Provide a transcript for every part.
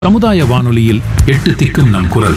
சமுதாய வானொலியில் எட்டு திக்கும் நம் குரல்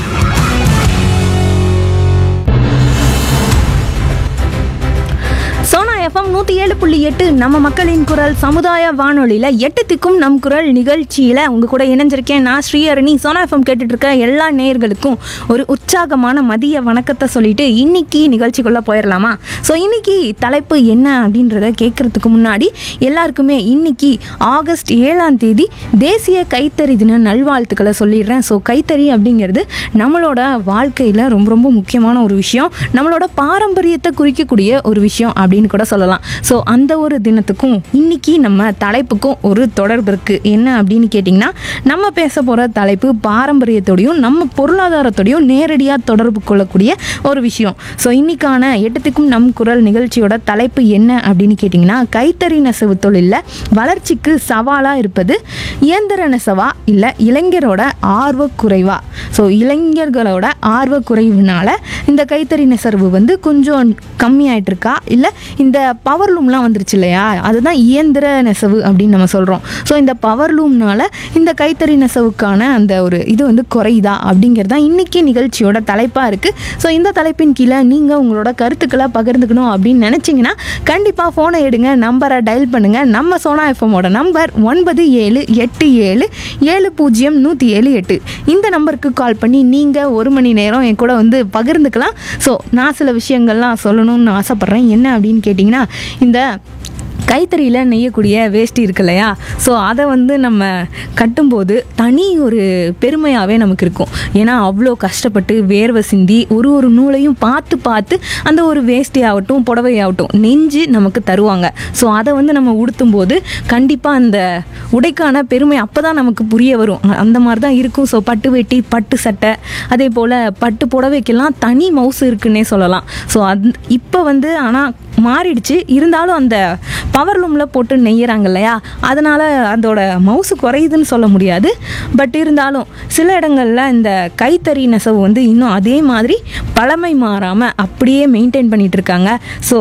சோனா எஃப்எம் நூற்றி ஏழு புள்ளி எட்டு நம்ம மக்களின் குரல் சமுதாய வானொலியில் எட்டு திக்கும் நம் குரல் நிகழ்ச்சியில் உங்கள் கூட இணைஞ்சிருக்கேன் நான் ஸ்ரீஹரணி சோனா எஃப்எம் கேட்டுட்டு இருக்க எல்லா நேயர்களுக்கும் ஒரு உற்சாகமான மதிய வணக்கத்தை சொல்லிட்டு இன்னைக்கு நிகழ்ச்சிக்குள்ளே போயிடலாமா ஸோ இன்னைக்கு தலைப்பு என்ன அப்படின்றத கேட்குறதுக்கு முன்னாடி எல்லாருக்குமே இன்னைக்கு ஆகஸ்ட் ஏழாம் தேதி தேசிய கைத்தறி தின நல்வாழ்த்துக்களை சொல்லிடுறேன் ஸோ கைத்தறி அப்படிங்கிறது நம்மளோட வாழ்க்கையில் ரொம்ப ரொம்ப முக்கியமான ஒரு விஷயம் நம்மளோட பாரம்பரியத்தை குறிக்கக்கூடிய ஒரு விஷயம் அப்படின்னு கூட சொல்லலாம் ஸோ அந்த ஒரு தினத்துக்கும் இன்னைக்கு நம்ம தலைப்புக்கும் ஒரு தொடர்பு இருக்குது என்ன அப்படின்னு கேட்டிங்கன்னா நம்ம பேச போகிற தலைப்பு பாரம்பரியத்தோடையும் நம்ம பொருளாதாரத்தோடையும் நேரடியாக தொடர்பு கொள்ளக்கூடிய ஒரு விஷயம் ஸோ இன்னைக்கான எட்டத்துக்கும் நம் குரல் நிகழ்ச்சியோட தலைப்பு என்ன அப்படின்னு கேட்டிங்கன்னா கைத்தறி நெசவு தொழிலில் வளர்ச்சிக்கு சவாலாக இருப்பது இயந்திர நெசவா இல்லை இளைஞரோட ஆர்வ குறைவா ஸோ இளைஞர்களோட ஆர்வ குறைவுனால இந்த கைத்தறி நெசவு வந்து கொஞ்சம் கம்மியாயிட்டு இருக்கா இல்லை இந்த பவர் லூம்லாம் வந்துருச்சு இல்லையா அதுதான் இயந்திர நெசவு அப்படின்னு நம்ம சொல்கிறோம் ஸோ இந்த பவர் லூம்னால இந்த கைத்தறி நெசவுக்கான அந்த ஒரு இது வந்து குறையுதா அப்படிங்கிறது தான் இன்றைக்கி நிகழ்ச்சியோட தலைப்பாக இருக்குது ஸோ இந்த தலைப்பின் கீழே நீங்கள் உங்களோட கருத்துக்களை பகிர்ந்துக்கணும் அப்படின்னு நினச்சிங்கன்னா கண்டிப்பாக ஃபோனை எடுங்க நம்பரை டயல் பண்ணுங்கள் நம்ம சோனா எஃப்எம்மோட நம்பர் ஒன்பது ஏழு எட்டு ஏழு ஏழு பூஜ்ஜியம் நூற்றி ஏழு எட்டு இந்த நம்பருக்கு கால் பண்ணி நீங்கள் ஒரு மணி நேரம் என் கூட வந்து பகிர்ந்துக்கலாம் ஸோ நான் சில விஷயங்கள்லாம் சொல்லணும்னு ஆசைப்பட்றேன் என்ன அப்படின்னு கேட்டிங்கன்னா இந்த கைத்தறியில் நெய்யக்கூடிய வேஷ்டி இருக்கு இல்லையா ஸோ அதை வந்து நம்ம கட்டும்போது தனி ஒரு பெருமையாகவே நமக்கு இருக்கும் ஏன்னா அவ்வளோ கஷ்டப்பட்டு வேர்வை சிந்தி ஒரு ஒரு நூலையும் பார்த்து பார்த்து அந்த ஒரு வேஷ்டி ஆகட்டும் புடவை ஆகட்டும் நெஞ்சு நமக்கு தருவாங்க ஸோ அதை வந்து நம்ம உடுத்தும் போது கண்டிப்பாக அந்த உடைக்கான பெருமை அப்போ தான் நமக்கு புரிய வரும் அ- அந்த மாதிரி தான் இருக்கும் ஸோ பட்டு வேட்டி பட்டு சட்டை அதே போல் பட்டு புடவைக்கெல்லாம் தனி மவுசு இருக்குன்னே சொல்லலாம் ஸோ அந் இப்போ வந்து ஆனால் மாறிடுச்சு இருந்தாலும் அந்த பவர் லூமில் போட்டு நெய்யறாங்க இல்லையா அதனால் அதோட மவுசு குறையுதுன்னு சொல்ல முடியாது பட் இருந்தாலும் சில இடங்களில் இந்த கைத்தறி நெசவு வந்து இன்னும் அதே மாதிரி பழமை மாறாமல் அப்படியே மெயின்டைன் பண்ணிட்டு இருக்காங்க ஸோ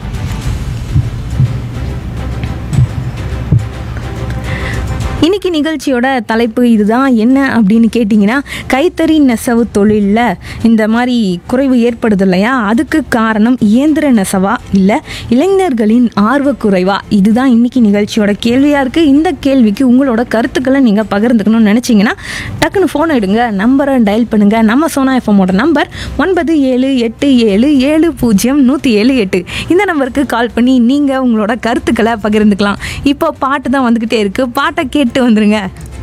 இன்னைக்கு நிகழ்ச்சியோட தலைப்பு இதுதான் என்ன அப்படின்னு கேட்டிங்கன்னா கைத்தறி நெசவு தொழிலில் இந்த மாதிரி குறைவு ஏற்படுது இல்லையா அதுக்கு காரணம் இயந்திர நெசவா இல்லை இளைஞர்களின் ஆர்வ குறைவா இதுதான் இன்னைக்கு நிகழ்ச்சியோட கேள்வியாக இருக்குது இந்த கேள்விக்கு உங்களோட கருத்துக்களை நீங்கள் பகிர்ந்துக்கணும்னு நினச்சிங்கன்னா டக்குன்னு ஃபோன் எடுங்க நம்பரை டயல் பண்ணுங்கள் நம்ம சோனா எஃப்எம்மோட நம்பர் ஒன்பது ஏழு எட்டு ஏழு ஏழு பூஜ்ஜியம் நூற்றி ஏழு எட்டு இந்த நம்பருக்கு கால் பண்ணி நீங்கள் உங்களோட கருத்துக்களை பகிர்ந்துக்கலாம் இப்போ பாட்டு தான் வந்துக்கிட்டே இருக்குது பாட்டை கேட்டு வந்துருங்க